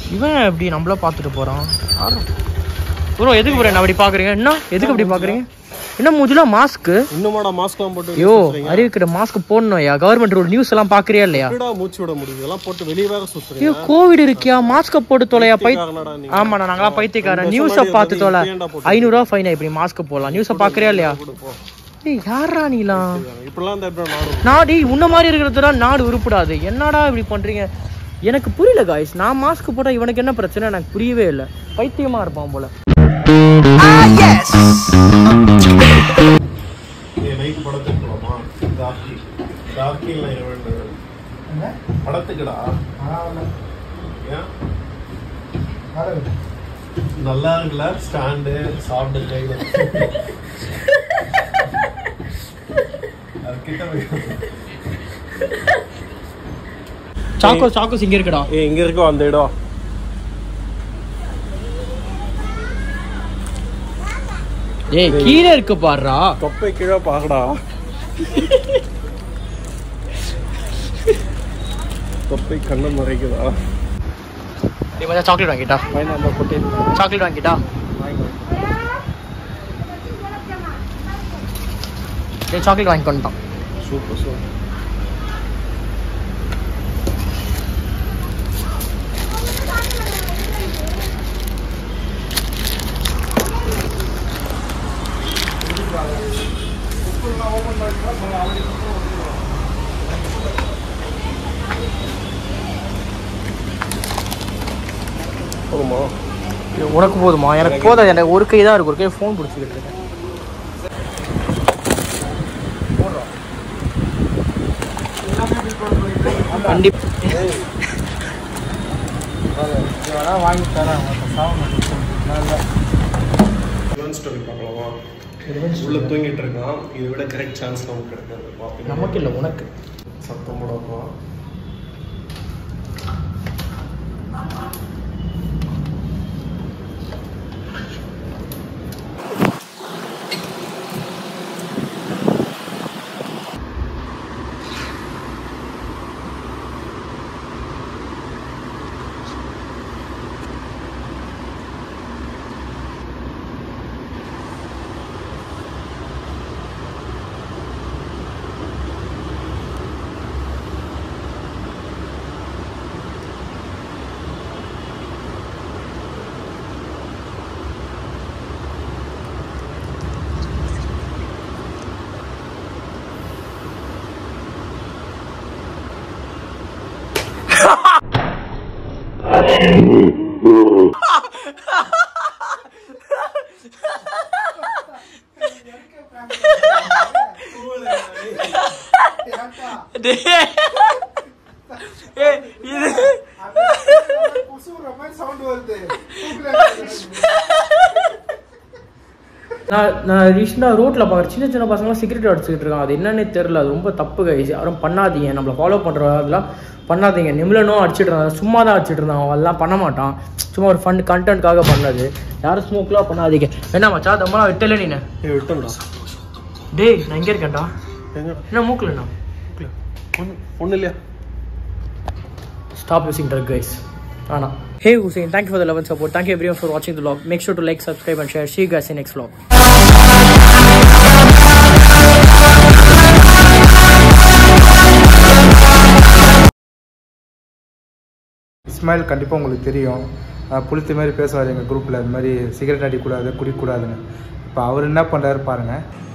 இவன் எப்படி நம்மள பார்த்துட்டு போறான் ப்ரோ எதுக்கு ப்ரோ என்ன அப்படி பாக்குறீங்க என்ன எதுக்கு அப்படி பாக்குறீங்க என்ன மூஞ்சில மாஸ்க்கு இன்னுமாடா மாஸ்க்லாம் போட்டு ஐயோ அறிவிக்கிற மாஸ்க் போடணும்யா கவர்மெண்ட் ரூல் நியூஸ் எல்லாம் பாக்குறியா இல்லையா எப்படிடா மூச்சு விட முடியுது இதெல்லாம் போட்டு வெளியே வேற சுத்துறீங்க ஐயோ கோவிட் இருக்கியா மாஸ்க போட்டு தொலையா பை காரணடா நீ ஆமாண்ணா நாங்களாம் பைத்தியக்காரன் இந்த நியூஸை சொல்லாடி பார்த்து வந்து தொலை இப்படி ஏன்டா போட்டு ஐநூறுரூவா ஃபைனா இப்படி மாஸ்க் போடலாம் நியூஸை பார்க்கறியா இல்லையா கொடுப்போ ஏய் யாரா நீலாம் இப்படிலாம் இந்த எப்படி நாடு நாடு உன்ன மாதிரி இருக்கிறதுல நாடு உருப்படாது என்னடா இப்படி பண்றீங்க எனக்கு புரியல காய்ஸ் நான் மாஸ்க் போட்டா இவனுக்கு என்ன பிரச்சனை எனக்கு புரியவே இல்லை பைத்தியமா இருப்பான் போல நீ நைட் படத்துக்கு போலாமா டார்கி டார்கில படத்துக்குடா ஏன் நல்லா இருக்குல்ல ஸ்டாண்டு சாப்பிட்டு கையில அது கிட்ட போய் சாக்கோ சாக்கோஸ் இங்க இருக்குடா ஏ இங்க இருக்கோ அந்த இடம் ஏய் கீழே இருக்கு பாருடா தொப்பை கீழே பாக்கடா தொப்பை கண்ணை மறைக்குதா நீ மச்சான் சாக்லேட் வாங்கிட்டா பையன் அந்த கொட்டி சாக்லேட் வாங்கிட்டா ஏய் சாக்லேட் வாங்கி கொண்டான் சூப்பர் சூப்பர் போதுமா இது உனக்கு போதுமா எனக்கு போதாது எனக்கு ஒரு கை தான் இருக்கு ஒரு கை ஃபோன் பிடிச்சிக்கிட்டு இருக்கேன் கண்டிப்பா வாங்கி தரேன் ரிவென்ஸ் ஸ்டோரி பார்க்கலாமா உள்ள தூங்கிட்டு இருக்கான் இதை விட கரெக்ட் சான்ஸ் நமக்கு கிடைக்காது பார்ப்பீங்க நமக்கு இல்லை உனக்கு சத்தம் போடாமா ஏய், இது நான் நான் ரீசெண்டாக ரோட்டில் பார்க்குற சின்ன சின்ன பசங்களாம் சிகரெட் அடிச்சுக்கிட்டு இருக்காங்க அது என்னன்னே தெரில அது ரொம்ப தப்பு கைஸ் யாரும் பண்ணாதீங்க நம்மளை ஃபாலோ பண்ணுற அதெல்லாம் பண்ணாதீங்க நிமிலனும் அடிச்சிட்டு இருந்தாங்க சும்மா தான் அடிச்சிட்டு இருந்தாங்க அவன் அதெல்லாம் பண்ண மாட்டான் சும்மா ஒரு ஃபன் கண்டென்ட்காக பண்ணது யாரும் ஸ்மோக்லாம் பண்ணாதீங்க என்ன மச்சா தம்பலாம் விட்டல நீ ஏ விட்டோம்டா டேய் நான் இங்கே இருக்கேன்டா எங்கடா என்ன மூக்கலண்ணா ஒன்று ஒன்றும் இல்லையா stop using drug guys Anna. Hey Hussein, thank you for the love and support. Thank you everyone for watching the vlog. Make sure to like, subscribe and share. See you guys in next vlog. Ismail கண்டிப்பாக உங்களுக்கு தெரியும் அஹ் புளித்த மாதிரி பேசுவார் எங்கள் குரூப்பில் இந்த மாதிரி சிகரெட் அடிக்கக்கூடாது குடிக்கக்கூடாதுன்னு இப்போ அவர் என்ன பண்ணுறாரு பாருங்கள்